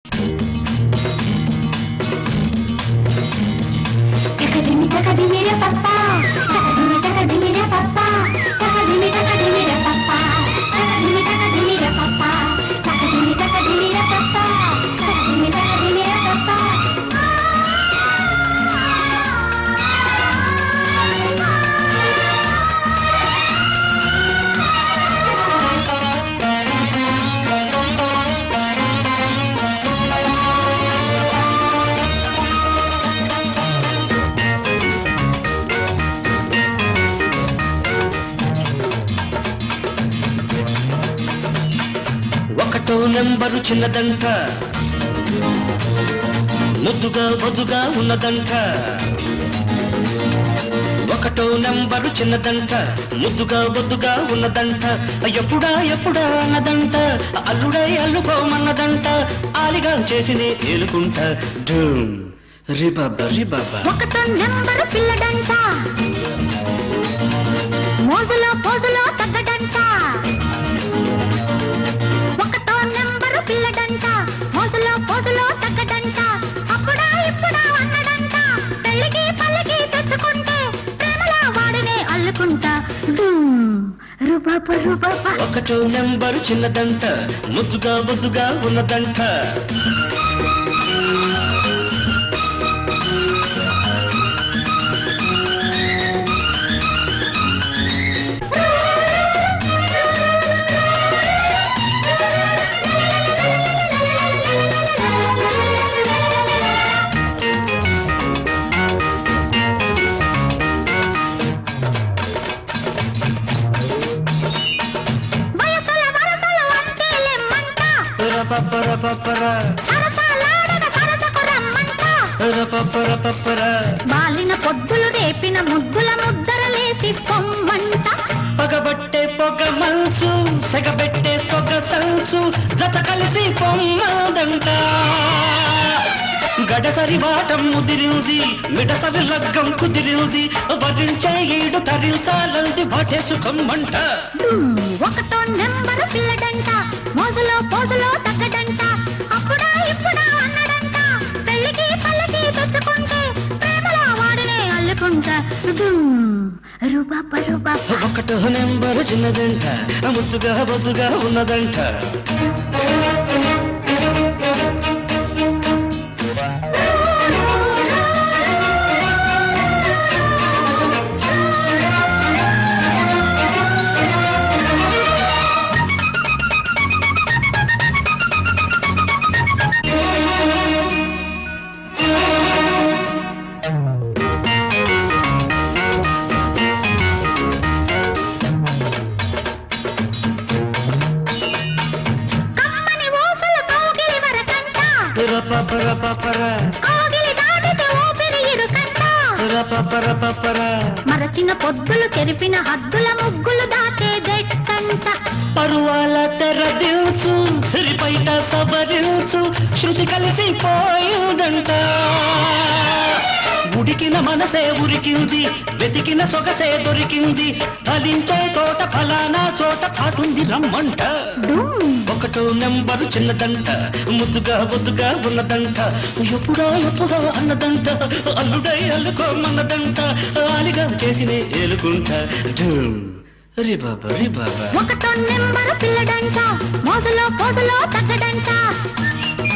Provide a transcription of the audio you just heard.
తకదిమి తకదిమిర పప్ప తకదిమి తకదిమిర పప్ప తకదిమి తకదిమిర పప్ప తకదిమి తకదిమిర పప్ప తకదిమి తకదిమిర పప్ప తకదిమి తకదిమిర పప్ప ఒకటో నెంబరు చిన్నదంట ముద్దుగా బొద్దుగా ఉన్నదంట ఒకటో నెంబరు చిన్నదంట ముద్దుగా బొద్దుగా ఉన్నదంట ఎప్పుడా ఎప్పుడా అన్నదంట అల్లుడై అల్లుకోమన్నదంట ఆలిగా చేసి నే తేలుకుంటా డూమ్ రిబాబా రిబాబా ఒకటో నెంబరు పిల్లడంట మోజులో పోజులో తగ్గడంట ఒకటో నెంబరు పిల్లడంట మోజులో పోజులో తగ్గడంట అప్పుడా ఇప్పుడా అన్నడంట పెళ్ళికి పల్లకి తెచ్చుకుంటే ప్రేమలా వాడినే అల్లుకుంటా డూమ్, రుబాబ రుబాబ ఒకటో నెంబరు చిన్నదంట ముద్దుగా బొద్దుగా ఉన్నదంట వయసుల వరసల వంటేలెమ్మంట రపపరపపర, సరసాలాడన సరసకు రమ్మంట రపపరపపర. బాలిన పొద్దులు రేపిన ముద్దుల ముద్దరలేసి పొమ్మంట పగబట్టే పొగ మంచు సెగబెట్టే సొగ సంచు జత కలిసి పొమ్మదంట గడసరి వాటం ముదిరింది మిడసరి లగ్గం కుదిరింది వరించే ఈడు తరించాలంది వాటే సుఖమ్మంట డుమ్, ఒకటో నెంబరు పిల్లడంట మోజులో పోజులో తగ్గడంట అప్పుడా ఇప్పుడా అన్నడంట పెళ్ళికి పల్లకి తెచ్చుకుంటే ప్రేమలో వాడినే అల్లుకుంటా డుమ్, రుబాబ రుబాబ ఒకటో నెంబరు చిన్నదంట ముద్దుగా బొద్దుగా ఉన్నదంట కమ్మని ఊసలు కౌగిలి వరకంట రపపరపపర, కౌగిలి దాటితే ఊపిరి ఇరుకంట రపపరపపర. మరచిన పొద్దులు తెరిపిన హద్దుల ముగ్గులు దాటే దెట్టంట పరువాల తెరదించు సిరిపైట సబరించు శృతి కలిసి పోయిందంట ఉడికిన మనసే ఉరికింది వెతికిన సొగసే దొరికింది ఫలించే తోట ఫలానా చోట చాటుంది రమ్మంట డుమ్, ఒకటో నెంబరు చిన్నదంట ముద్దుగా బొద్దుగా ఉన్నదంట ఎప్పుడా ఎప్పుడా అన్నదంట అల్లుడై అల్లుకోమన్నదంట ఆలిగా చేసినే ఏలుకుంటా ధూమ్. రి బాబా రి బాబా ఒకటో నెంబరు పిల్లడంట మోజులో పోజులో తగ్గడంట